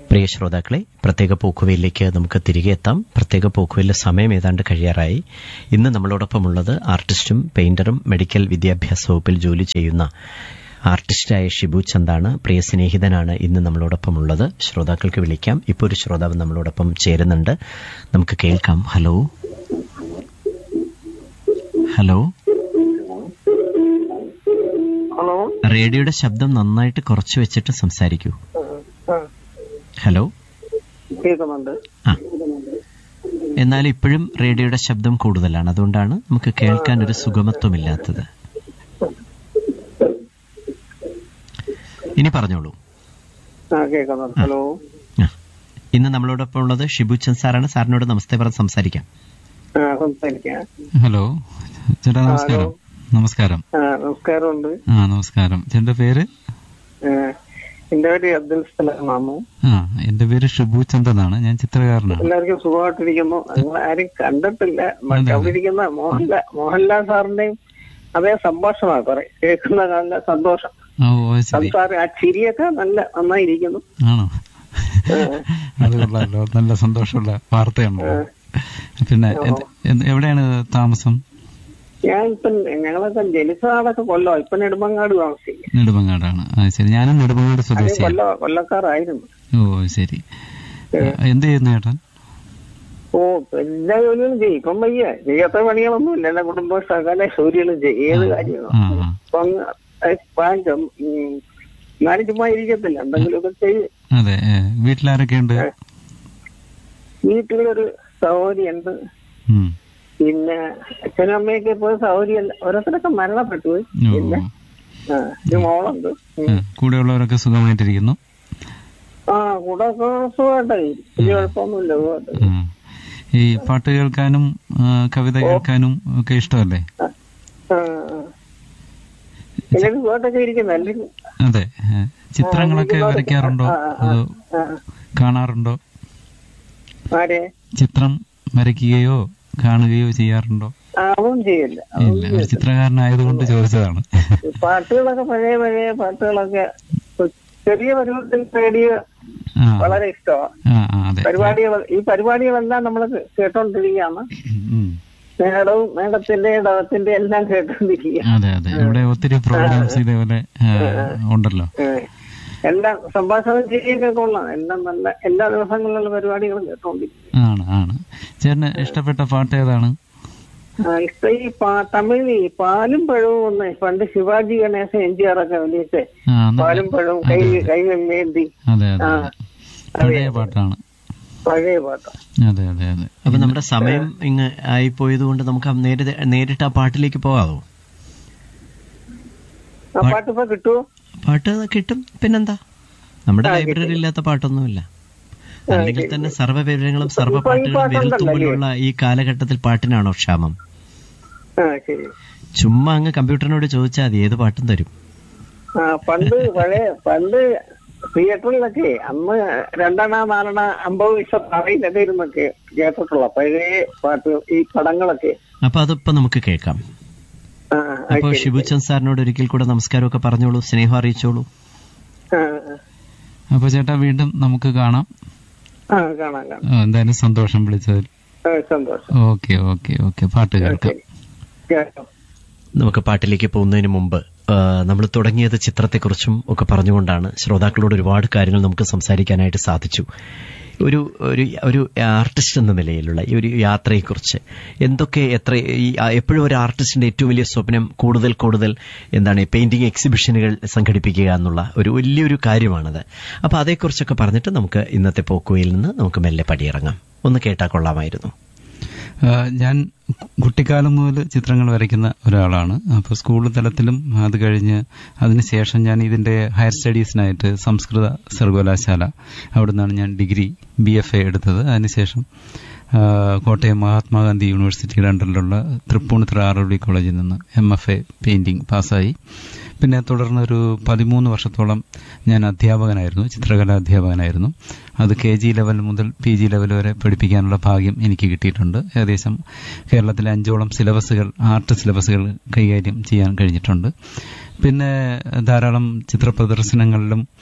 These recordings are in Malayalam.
പ്രിയ ശ്രോതാക്കളെ പ്രത്യേക പോക്കുവയിലേക്ക് നമുക്ക് തിരികെ എത്താം പ്രത്യേക പോക്കുവയിലെ സമയം ഏതാണ്ട് കഴിയാറായി ഇന്ന് നമ്മളോടൊപ്പമുള്ളത് ആർട്ടിസ്റ്റും പെയിന്ററും മെഡിക്കൽ വിദ്യാഭ്യാസ വകുപ്പിൽ ജോലി ചെയ്യുന്ന ആർട്ടിസ്റ്റായ ഷിബു ചന്ദാണ് പ്രിയ സ്നേഹിതനാണ് ഇന്ന് നമ്മളോടൊപ്പമുള്ളത് ശ്രോതാക്കൾക്ക് വിളിക്കാം ഇപ്പോൾ ഒരു ശ്രോതാവ് നമ്മളോടൊപ്പം ചേരുന്നുണ്ട് നമുക്ക് കേൾക്കാം ഹലോ ഹലോ ഹലോ റേഡിയോയുടെ ശബ്ദം നന്നായിട്ട് കുറച്ച് വെച്ചിട്ട് സംസാരിക്കൂ ആ, ഹലോ കേൾക്കുന്നുണ്ട് ആ എന്നാൽ ഇപ്പോഴും റേഡിയോയുടെ ശബ്ദം കൂടുതലാണ് അതുകൊണ്ടാണ് നമുക്ക് കേൾക്കാൻ ഒരു സുഗമത്വമില്ലാത്തത് ഇനി പറഞ്ഞോളൂ ആ കേൾക്കുന്നുണ്ട് ഹലോ ആ. ഇന്ന് നമ്മളോടൊപ്പം ഉള്ളത് ഷിബുച്ചൻ സാറാണ് സാറിനോട് നമസ്തേ പറഞ്ഞ് സംസാരിക്കാം ആ സംസാരിക്കാം ഹലോ ചേട്ടാ നമസ്കാരം നമസ്കാരം ആ നമസ്കാരമുണ്ട് ആ നമസ്കാരം ചേട്ടന്റെ പേര് ആ, എന്റെ പേര് അബ്ദുൽ സലാം മാമു ആ എന്റെ പേര് ഷിബു ചന്ദ് എന്നാണ് ഞാൻ ചിത്രകാരനാണ് എല്ലാവർക്കും സുഖമായിട്ടിരിക്കുന്നു നിങ്ങൾ ആരും കണ്ടിട്ടില്ല അതെ. അവിടെ ഇരിക്കുന്ന മോഹൻലാൽ മോഹൻലാൽ സാറിന്റെയും അതേ സംഭാഷണമാണ് കുറെ കേൾക്കുന്ന നല്ല സന്തോഷം ഓ ഓ, ശരി സംസാരം ആ ചിരിയൊക്കെ നല്ല നന്നായിരിക്കുന്നു ആണോ അത് കൊള്ളാമല്ലോ നല്ല സന്തോഷമുള്ള വാർത്തയാണല്ലോ പിന്നെ എന്ത്- എന്ത്- എവിടെയാണ് താമസം ഞാൻ ഇപ്പം ഞങ്ങളൊക്കെ ജനിച്ചതാടൊക്കെ കൊല്ലോ ഇപ്പൊ നെടുമങ്ങാട് താമസിക്കും നെടുമങ്ങാടാണ് ആ ശരി ഞാനും നെടുമങ്ങാട് അതേ സ്വദേശിയാണ് കൊല്ല കൊല്ലക്കാരായിരുന്നു ഓ ശരി എന്ത് ചെയ്യുന്നു ചേട്ടൻ ഓ എല്ലാ ജോലികളും ചെയ്യും ഇപ്പം വയ്യ ചെയ്യാത്ത പണികളൊന്നും ഇല്ല എന്റെ കുടുംബ സകല ജോലികളും ചെയ്യും ഏത് കാര്യങ്ങളും ആ ആ ഇപ്പൊ അങ്ങ് അത് പാഞ്ചം ഉം, എന്നാലും ചുമ്മാ ഇരിക്കത്തില്ല എന്തെങ്കിലുമൊക്കെ ചെയ്യും അതെ ഏ, വീട്ടിലാരൊക്കെ ഉണ്ട് വീട്ടിലൊരു സഹോദരിയുണ്ട് ഉം. പിന്നെ അച്ഛനും അമ്മയൊക്കെ ഇപ്പോൾ സഹോദരി ഓരോരുത്തരൊക്കെ മരണപ്പെട്ടു പോയി ഓ പിന്നെ ആ ഒരു മോളുണ്ട് ഉം. ആ, കൂടെയുള്ളവരൊക്കെ സുഖമായിട്ടിരിക്കുന്നു ആ കൂടെ ഒക്കെ സുഖമായിട്ടായി വലിയ കുഴപ്പമൊന്നുമില്ല സുഖമായിട്ട് ഉം. ഈ പാട്ട് കേൾക്കാനും ആ, കവിത കേൾക്കാനും ഒക്കെ ഇഷ്ടമല്ലേ ആ, ആ. എല്ലാവരും സുഖമായിട്ടൊക്കെ ഇരിക്കുന്നു എല്ലാവരും അതെ ഏ, ചിത്രങ്ങളൊക്കെ വരയ്ക്കാറുണ്ടോ ആ, ആ, ആ. അതോ ആ. കാണാറുണ്ടോ ആരെ ചിത്രം വരയ്ക്കുകയോ കാണുകയോ ചെയ്യാറുണ്ടോ ആ, അതൊന്നും ചെയ്യില്ല ഇല്ല ഒരു ചിത്രകാരനായതുകൊണ്ട് ചോദിച്ചതാണ് പാട്ടുകളൊക്കെ പഴയ പഴയ പാട്ടുകളൊക്കെ ചെറിയ പരിപാടി റേഡിയോ ആ വളരെ ഇഷ്ടമാണ് ആ ആ, അതെ പരിപാടികൾ ഈ പരിപാടികളെല്ലാം നമ്മൾ കേട്ടോണ്ടിരിക്കുകയാണ് ഉം. മേടവും മേടത്തിന്റെ ഇടവത്തിന്റെ എല്ലാം കേട്ടോണ്ടിരിക്കുക അതെ അതെ ഇവിടെ ഒത്തിരി പ്രോഗ്രാംസ് ഇതേപോലെ ആ, ഉണ്ടല്ലോ ഏഹ്. എല്ലാം സംഭാഷണം ചെയ്യൊക്കെ കൊള്ളാം എല്ലാം നല്ല എല്ലാ ദിവസങ്ങളിലുള്ള പരിപാടികളും കേട്ടോണ്ടിരിക്കും ആണ് ആണ് ചേട്ടന് ഇഷ്ടപ്പെട്ട പാട്ട് ഏതാണ് ആ, ഇഷ്ടം ഈ പാ- തമിഴിൽ ഈ പാലും പഴവും ഒന്ന് പണ്ട് Sivaji Ganesan M G R ഒക്കെ വലിയ ആ ന- പാലും പഴവും കൈ കൈവേന്തി അതെ അതെ ആ അതെ പഴയ പാട്ടാണ് പഴയ പാട്ട് അതെ അതെ അതെ അപ്പൊ നമ്മുടെ സമയം ഇങ്ങ് ആയിപ്പോയത് കൊണ്ട് നമുക്ക് ആ നേരിട്ട് നേരിട്ട് ആ പാട്ടിലേക്ക് പോകാമോ ആ പാട്ട് ഇപ്പൊ കിട്ടുമോ പാട്ട് കിട്ടും പിന്നെന്താ നമ്മുടെ ലൈബ്രറി ഇല്ലാത്ത പാട്ടൊന്നുമില്ല അല്ലെങ്കിൽ തന്നെ സർവ്വ വിവരങ്ങളും സർവ്വ പാട്ടുകളും വിരൽത്തുമ്പിലുള്ള ഈ കാലഘട്ടത്തിൽ പാട്ടിനാണോ ക്ഷാമം ആ ശരി ചുമ്മാ അങ്ങ് കമ്പ്യൂട്ടറിനോട് ചോദിച്ചാൽ മതി ഏത് പാട്ടും തരും ആ പണ്ട് പഴയ പണ്ട് തിയേറ്ററിലൊക്കെ അന്ന് രണ്ടെണ്ണ നാലെണ്ണ അമ്പത് പൈസ പറയില്ലൊക്കെ ഇരുന്നൊക്കെ കേട്ടിട്ടുള്ള പഴയ പാട്ട് ഈ പടങ്ങളൊക്കെ അപ്പൊ അതിപ്പോ നമുക്ക് കേൾക്കാം ആ അപ്പോ ഷിബുചന്ദ് സാറിനോട് ഒരിക്കൽ കൂടെ നമസ്കാരമൊക്കെ പറഞ്ഞോളൂ സ്നേഹം അറിയിച്ചോളൂ ആ, അപ്പൊ ചേട്ടാ വീണ്ടും നമുക്ക് കാണാം ആ കാണാം കാണാം ആ, എന്തായാലും സന്തോഷം വിളിച്ചതിൽ ആ, സന്തോഷം ഓക്കെ ഓക്കെ ഓക്കെ പാട്ട് കേൾക്കാം കേട്ടോ നമുക്ക് പാട്ടിലേക്ക് പോകുന്നതിന് മുമ്പ് നമ്മൾ തുടങ്ങിയത് ചിത്രത്തെക്കുറിച്ചും ഒക്കെ പറഞ്ഞുകൊണ്ടാണ് ശ്രോതാക്കളോട് ഒരുപാട് കാര്യങ്ങൾ നമുക്ക് സംസാരിക്കാനായിട്ട് സാധിച്ചു ഒരു ഒരു ഒരു ആർട്ടിസ്റ്റ് എന്ന നിലയിലുള്ള ഈ ഒരു യാത്രയെക്കുറിച്ച് എന്തൊക്കെ എത്ര ഈ ആ, എപ്പോഴും ഒരു ആർട്ടിസ്റ്റിന്റെ ഏറ്റവും വലിയ സ്വപ്നം കൂടുതൽ കൂടുതൽ എന്താണ് പെയിന്റിംഗ് എക്സിബിഷനുകൾ സംഘടിപ്പിക്കുക എന്നുള്ള ഒരു വലിയൊരു കാര്യമാണത് അപ്പൊ അതേക്കുറിച്ചൊക്കെ പറഞ്ഞിട്ട് നമുക്ക് ഇന്നത്തെ പോക്കുവയിൽ നിന്ന് നമുക്ക് മെല്ലെ പടിയിറങ്ങാം ഒന്ന് കേട്ടാൽ കൊള്ളാമായിരുന്നു ആ, ഞാൻ കുട്ടിക്കാലം മുതൽ ചിത്രങ്ങൾ വരയ്ക്കുന്ന ഒരാളാണ് അപ്പോൾ സ്കൂൾ തലത്തിലും അത് കഴിഞ്ഞ് അതിനുശേഷം ഞാൻ ഇതിന്റെ ഹയർ സ്റ്റഡീസിനായിട്ട് സംസ്കൃത സർവകലാശാല അവിടെ നിന്നാണ് ഞാൻ ഡിഗ്രി ബി എഫ് എ എടുത്തത് അതിനുശേഷം ആ, കോട്ടയം മഹാത്മാഗാന്ധി യൂണിവേഴ്സിറ്റിയുടെ അണ്ടറിലുള്ള തൃപ്പൂണിത്തുറ ആർ ഡി കോളേജിൽ നിന്ന് എം എഫ് എ പെയിന്റിംഗ് പാസ്സായി പിന്നെ തുടർന്ന് ഒരു പതിമൂന്ന് വർഷത്തോളം ഞാൻ അധ്യാപകനായിരുന്നു ചിത്രകലാ അധ്യാപകനായിരുന്നു അത് കെ ജി ലെവൽ മുതൽ പി ജി ലെവൽ വരെ പഠിപ്പിക്കാനുള്ള ഭാഗ്യം എനിക്ക് കിട്ടിയിട്ടുണ്ട് ഏകദേശം കേരളത്തിലെ അഞ്ചോളം സിലബസുകൾ ആർട്ട് സിലബസുകൾ കൈകാര്യം ചെയ്യാൻ കഴിഞ്ഞിട്ടുണ്ട് പിന്നെ ധാരാളം ചിത്ര പ്രദർശനങ്ങളിലും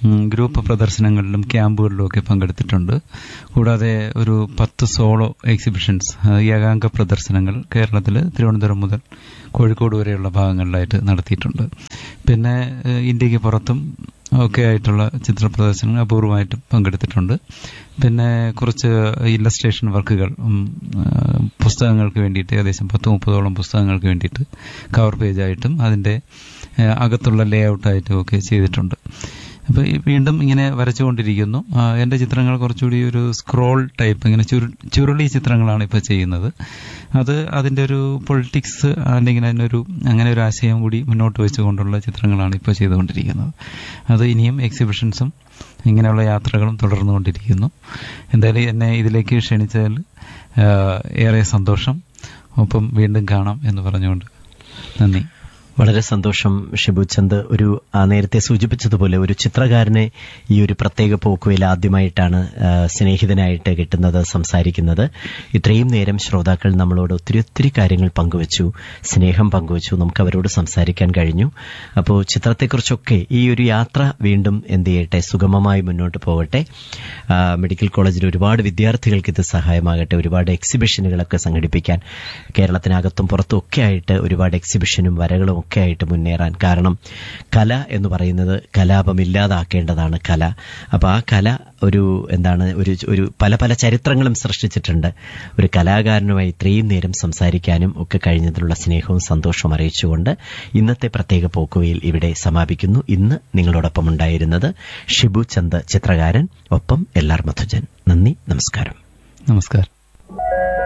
ഉം, ഗ്രൂപ്പ് പ്രദർശനങ്ങളിലും ക്യാമ്പുകളിലും ഒക്കെ പങ്കെടുത്തിട്ടുണ്ട് കൂടാതെ ഒരു പത്ത് സോളോ എക്സിബിഷൻസ് ആ, ഏകാംഗ പ്രദർശനങ്ങൾ കേരളത്തിൽ തിരുവനന്തപുരം മുതൽ കോഴിക്കോട് വരെയുള്ള ഭാഗങ്ങളിലായിട്ട് നടത്തിയിട്ടുണ്ട് പിന്നെ ഏഹ്, ഇന്ത്യക്ക് പുറത്തും ഒക്കെ ആയിട്ടുള്ള ചിത്ര പ്രദർശനങ്ങൾ അപൂർവമായിട്ടും പങ്കെടുത്തിട്ടുണ്ട് പിന്നെ കുറച്ച് ഇല്ലസ്ട്രേഷൻ വർക്കുകൾ ഉം, ആ, പുസ്തകങ്ങൾക്ക് വേണ്ടിയിട്ട് ഏകദേശം പത്ത് മുപ്പതോളം പുസ്തകങ്ങൾക്ക് വേണ്ടിയിട്ട് കവർ പേജായിട്ടും അതിൻ്റെ ആ, അകത്തുള്ള ലേ ഔട്ടായിട്ടും ഒക്കെ ചെയ്തിട്ടുണ്ട് അപ്പോൾ വീണ്ടും ഇങ്ങനെ വരച്ചുകൊണ്ടിരിക്കുന്നു ആ, എൻ്റെ ചിത്രങ്ങൾ കുറച്ചുകൂടി ഒരു സ്ക്രോൾ ടൈപ്പ് ഇങ്ങനെ ചുരു ചുരുളി ചിത്രങ്ങളാണ് ഇപ്പോൾ ചെയ്യുന്നത് അത് അതിൻ്റെ ഒരു പൊളിറ്റിക്സ് അല്ലെങ്കിൽ അതിനൊരു അങ്ങനെ ഒരു ആശയം കൂടി മുന്നോട്ട് വെച്ചുകൊണ്ടുള്ള ചിത്രങ്ങളാണ് ഇപ്പോൾ ചെയ്തുകൊണ്ടിരിക്കുന്നത് അത് ഇനിയും എക്സിബിഷൻസും ഇങ്ങനെയുള്ള യാത്രകളും തുടർന്നുകൊണ്ടിരിക്കുന്നു എന്തായാലും എന്നെ ഇതിലേക്ക് ക്ഷണിച്ചതിൽ ആ, ഏറെ സന്തോഷം ഒപ്പം വീണ്ടും കാണാം എന്ന് പറഞ്ഞുകൊണ്ട് നന്ദി വളരെ സന്തോഷം ഷിബു ചന്ദ് ഒരു ആ, നേരത്തെ സൂചിപ്പിച്ചതുപോലെ ഒരു ചിത്രകാരനെ ഈ ഒരു പ്രത്യേക പോക്കുവയിൽ ആദ്യമായിട്ടാണ് ആ, സ്നേഹിതനായിട്ട് കിട്ടുന്നത് സംസാരിക്കുന്നത് ഇത്രയും നേരം ശ്രോതാക്കൾ നമ്മളോട് ഒത്തിരി ഒത്തിരി കാര്യങ്ങൾ പങ്കുവച്ചു സ്നേഹം പങ്കുവച്ചു നമുക്ക് അവരോട് സംസാരിക്കാൻ കഴിഞ്ഞു അപ്പോൾ ചിത്രത്തെക്കുറിച്ചൊക്കെ ഈ ഒരു യാത്ര വീണ്ടും എന്ത് ചെയ്യട്ടെ സുഗമമായി മുന്നോട്ട് പോകട്ടെ ആ, മെഡിക്കൽ കോളേജിൽ ഒരുപാട് വിദ്യാർത്ഥികൾക്ക് ഇത് സഹായമാകട്ടെ ഒരുപാട് എക്സിബിഷനുകളൊക്കെ സംഘടിപ്പിക്കാൻ കേരളത്തിനകത്തും പുറത്തും ഒക്കെ ആയിട്ട് ഒരുപാട് എക്സിബിഷനും വരകളും ഒക്കെ ആയിട്ട് മുന്നേറാൻ കാരണം കല എന്ന് പറയുന്നത് കലാപമില്ലാതാക്കേണ്ടതാണ് കല അപ്പൊ ആ കല ഒരു എന്താണ് ഒരു ഒരു പല പല ചരിത്രങ്ങളും സൃഷ്ടിച്ചിട്ടുണ്ട് ഒരു കലാകാരനുമായി ഇത്രയും നേരം സംസാരിക്കാനും ഒക്കെ കഴിഞ്ഞതിലുള്ള സ്നേഹവും സന്തോഷവും അറിയിച്ചുകൊണ്ട് ഇന്നത്തെ പ്രത്യേക പോക്കുവയിൽ ഇവിടെ സമാപിക്കുന്നു ഇന്ന് നിങ്ങളോടൊപ്പം ഉണ്ടായിരുന്നത് ഷിബു ചന്ദ് ചിത്രകാരൻ ഒപ്പം എൽ ആർ മധുജൻ നന്ദി നമസ്കാരം നമസ്കാരം